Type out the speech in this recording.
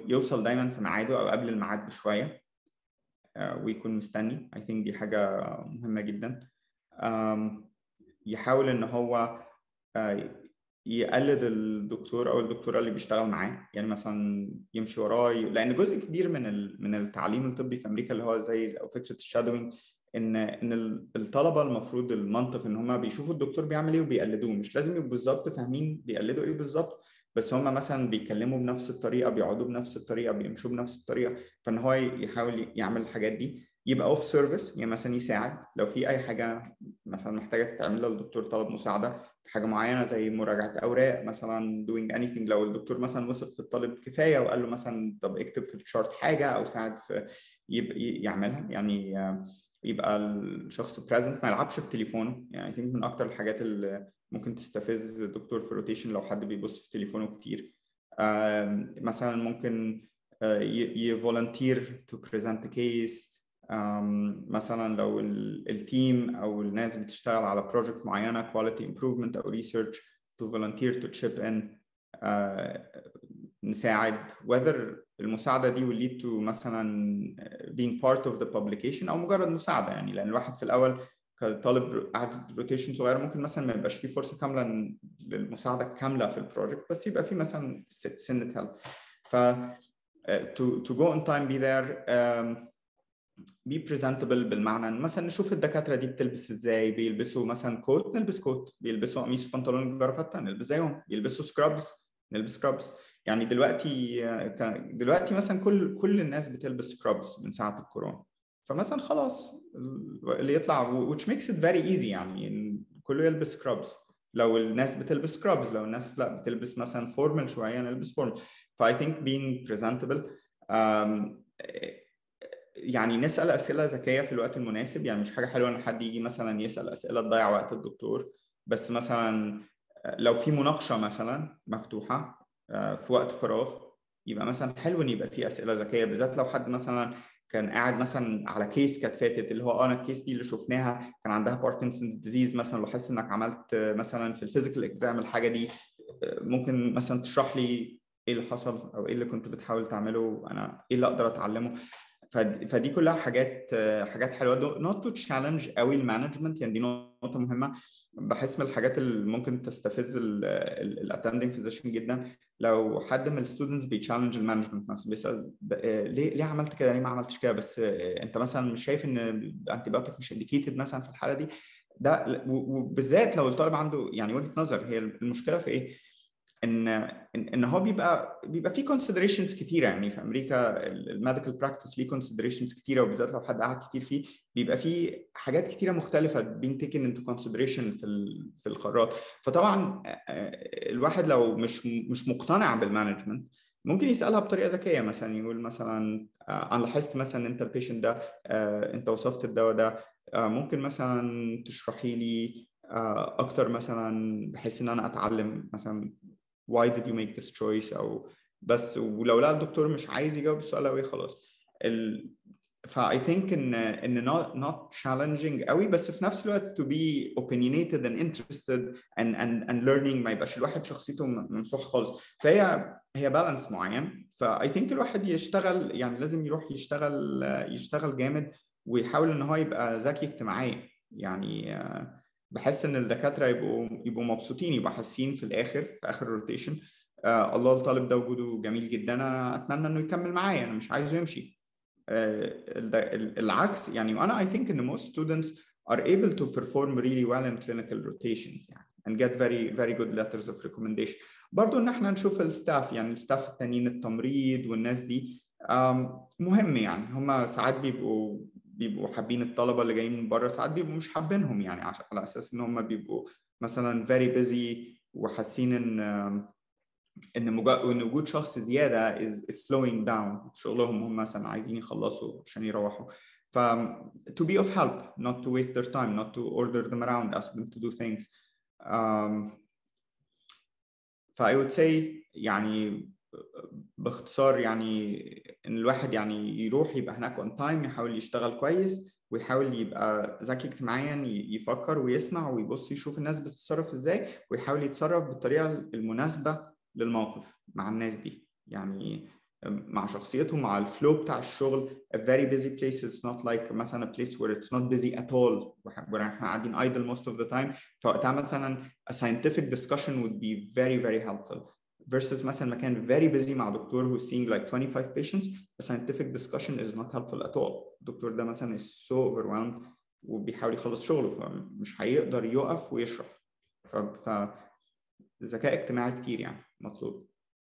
يوصل دايما في ميعاده او قبل الميعاد بشويه ويكون مستني I think دي حاجه مهمه جدا يحاول ان هو يقلد الدكتور او الدكتوره اللي بيشتغل معاه يعني مثلا يمشي وراه لان جزء كبير من من التعليم الطبي في امريكا اللي هو زي او فكره الشادوينج ان ان الطلبه المفروض المنطق ان هم بيشوفوا الدكتور بيعمل ايه وبيقلدوه مش لازم يبقوا بالظبط فاهمين بيقلدوا ايه بالظبط بس هم مثلا بيتكلموا بنفس الطريقه بيقعدوا بنفس الطريقه بيمشوا بنفس الطريقه فان هو يحاول يعمل الحاجات دي يبقى اوف سيرفيس يعني مثلا يساعد لو في اي حاجه مثلا محتاجه تتعمل لو الدكتور طلب مساعده في حاجه معينه زي مراجعه اوراق مثلا doing anything لو الدكتور مثلا وثق في الطالب كفايه وقال له مثلا طب اكتب في الشارت حاجه او ساعد في يعملها يعني يبقى الشخص بريزنت ما يلعبش في تليفونه يعني think من اكتر الحاجات اللي ممكن تستفز الدكتور في روتيشن لو حد بيبص في تليفونه كتير مثلا ممكن يفولنتير تو بريزنت كيس مثلا لو التيم او الناس بتشتغل على بروجكت معينه كواليتي امبروفمنت او ريسيرش تو فولنتير تو تشيب ان نساعد whether المساعده دي will lead to مثلا being part of the publication او مجرد مساعده يعني لان الواحد في الاول كطالب قاعد روتيشن صغير ممكن مثلا ما يبقاش فيه فرصه كامله للمساعده كامله في البروجكت بس يبقى فيه مثلا سنه هيلب ف to, to go on time be there um, be presentable بالمعنى ان مثلا نشوف الدكاتره دي بتلبس ازاي بيلبسوا مثلا كوت نلبس كوت بيلبسوا قميص وبنطلون جرافته نلبس زيهم بيلبسوا سكرابس نلبس سكرابس يعني دلوقتي دلوقتي مثلا كل كل الناس بتلبس سكرابس من ساعه الكورونا فمثلا خلاص اللي يطلع which makes it very easy يعني كله يلبس سكرابس لو الناس بتلبس سكرابس لو الناس لا بتلبس مثلا فورمال شويه نلبس فورمال فاي ثينك being presentable um, يعني نسال اسئله ذكيه في الوقت المناسب يعني مش حاجه حلوه ان حد يجي مثلا يسال اسئله تضيع وقت الدكتور بس مثلا لو في مناقشه مثلا مفتوحه في وقت فراغ يبقى مثلا حلو ان يبقى في اسئله ذكيه بالذات لو حد مثلا كان قاعد مثلا على كيس كانت فاتت اللي هو انا الكيس دي اللي شفناها كان عندها باركنسونز ديزيز مثلا لاحظت انك عملت مثلا في الفيزيكال اكزام الحاجه دي ممكن مثلا تشرح لي ايه اللي حصل او ايه اللي كنت بتحاول تعمله انا ايه اللي اقدر اتعلمه فدي كلها حاجات حاجات حلوه نوت تو تشالنج قوي المانجمنت يعني دي نقطه مهمه بحس من الحاجات اللي ممكن تستفز الاتندنج فيزيشن جدا لو حد من الستودنتس بيتشالنج المانجمنت مثلا بيسال ليه ليه عملت كده ليه ما عملتش كده بس انت مثلا مش شايف ان الانتي مش انديكيتد مثلا في الحاله دي ده وبالذات لو الطالب عنده يعني وجهه نظر هي المشكله في ايه؟ ان ان هو بيبقى بيبقى في considerations كتيره يعني في امريكا الميديكال براكتس ليه considerations كتيره وبالذات لو حد قعد كتير فيه بيبقى في حاجات كتيره مختلفه being taken into consideration في في القرارات فطبعا الواحد لو مش مش مقتنع بالمانجمنت ممكن يسالها بطريقه ذكيه مثلا يقول مثلا انا لاحظت مثلا انت البيشنت ده انت وصفت الدواء ده ممكن مثلا تشرحي لي اكتر مثلا بحيث ان انا اتعلم مثلا why did you make this choice او بس ولو لا الدكتور مش عايز يجاوب السؤال او ايه خلاص ال... فا I think ان ان not not challenging قوي بس في نفس الوقت to be opinionated and interested and and and learning ما يبقاش الواحد شخصيته ممسوحه خالص فهي هي بالانس معين فا I think الواحد يشتغل يعني لازم يروح يشتغل يشتغل جامد ويحاول ان هو يبقى ذكي اجتماعيا يعني بحس ان الدكاتره يبقوا يبقوا مبسوطين يبقوا حاسين في الاخر في اخر الروتيشن آه الله الطالب ده وجوده جميل جدا انا اتمنى انه يكمل معايا انا مش عايزه يمشي آه العكس يعني وانا I think ان most students are able to perform really well in clinical rotations يعني and get very very good letters of recommendation برضو ان احنا نشوف الستاف يعني الستاف التانيين التمريض والناس دي مهم يعني هم ساعات بيبقوا بيبقوا حابين الطلبه اللي جايين من بره ساعات بيبقوا مش حابينهم يعني عشان على اساس ان هم بيبقوا مثلا very busy وحاسين ان ان مجا... ان وجود شخص زياده is, is slowing down شغلهم هم مثلا عايزين يخلصوا عشان يروحوا ف to be of help not to waste their time not to order them around ask them to do things um, ف I would say يعني باختصار يعني ان الواحد يعني يروح يبقى هناك اون تايم يحاول يشتغل كويس ويحاول يبقى ذكي اجتماعيا يفكر ويسمع ويبص يشوف الناس بتتصرف ازاي ويحاول يتصرف بالطريقه المناسبه للموقف مع الناس دي يعني مع شخصيته مع الفلو بتاع الشغل a very busy place is not like مثلا a place where it's not busy at all where احنا قاعدين idle most of the time فوقتها مثلا a scientific discussion would be very very helpful versus مثلا مكان very busy مع دكتور who's seeing like 25 patients a scientific discussion is not helpful at all الدكتور ده مثلا is so overwhelmed وبيحاول يخلص شغله فمش هيقدر يقف ويشرح ف, ف... ذكاء اجتماعي كتير يعني مطلوب